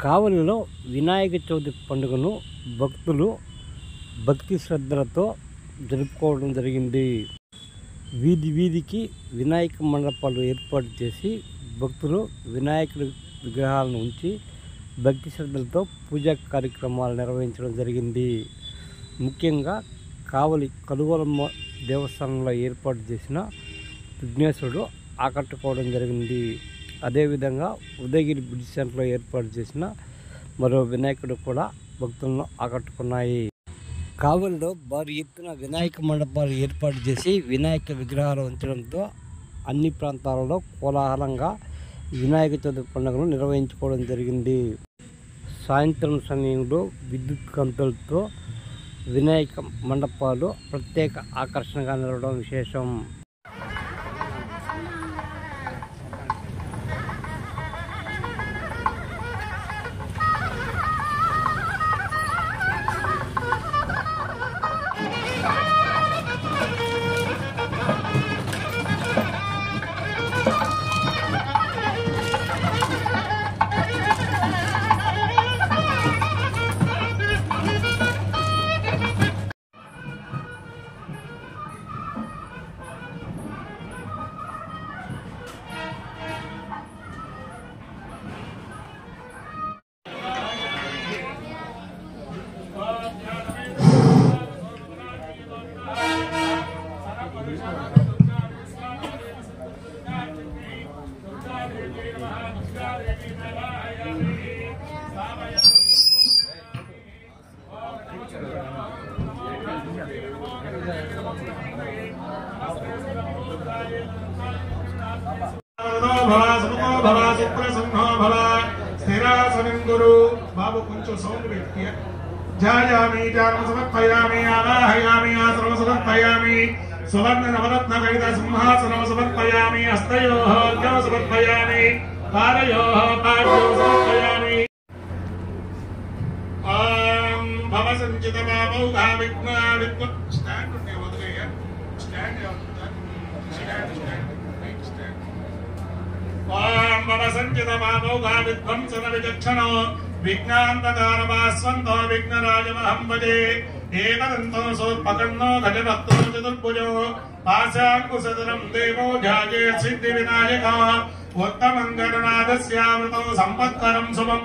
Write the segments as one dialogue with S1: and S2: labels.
S1: కావలిలో వినాయక చవితి పండుగను భక్తులు భక్తి శ్రద్ధలతో జరుపుకోవడం జరిగింది వీధి వీధికి వినాయక మండపాలు ఏర్పాటు చేసి భక్తులు వినాయకుడి విగ్రహాలను ఉంచి భక్తి శ్రద్ధలతో పూజా కార్యక్రమాలు నిర్వహించడం జరిగింది ముఖ్యంగా కావలి కలువలమ్మ దేవస్థానంలో ఏర్పాటు చేసిన విఘ్నేశ్వరుడు ఆకట్టుకోవడం జరిగింది అదేవిధంగా ఉదయగిరి బ్రిడ్జ్ సెంటర్లో ఏర్పాటు చేసిన మరో వినాయకుడు కూడా భక్తులను ఆకట్టుకున్నాయి కావలిలో భారీ ఎత్తున వినాయక మండపాలు ఏర్పాటు చేసి వినాయక విగ్రహాలు ఉంచడంతో అన్ని ప్రాంతాలలో కోలాహలంగా వినాయక చవితి పండుగను నిర్వహించుకోవడం జరిగింది సాయంత్రం సమయంలో విద్యుత్ కంతులతో వినాయక మండపాలు ప్రత్యేక ఆకర్షణగా నిలవడం విశేషం
S2: స్థిరాసనిందురు బాబు కొంచెం సౌండ్ పెట్టి జాయామి జానం సమర్పయామి ఆవాహయామి ఆసనం సమర్పయామి సువర్ణ నవరత్న కవిత సింహాసనం సమర్పయామి హస్తయో అర్ఘ్యం సమర్పయామి పాదయో పాద్యో సమర్పయామి ఓం భవ సంచిత బాబౌఘా విఘ్న విఘ్న స్టాండ్ ఉండే వదిలేయ స్టాండ్ స్టాండ్ స్టాండ్ రైట్ స్టాండ్ ఓం మమ సంచిత మామౌఘా విధ్వంసన విచక్షణో విజ్ఞాంతకారమాస్వంతో విఘ్నరాజమహం భజే ఏకదంతో సోత్పకర్ణో ఘటభక్తో చతుర్భుజో పాశాంకుశతరం దేవో జాగే సిద్ధి వినాయక ఉత్తమం గణనాథస్యామృతో సంపత్కరం శుభం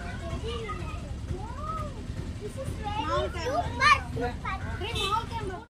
S3: Mountain. Super. Super. Mountain.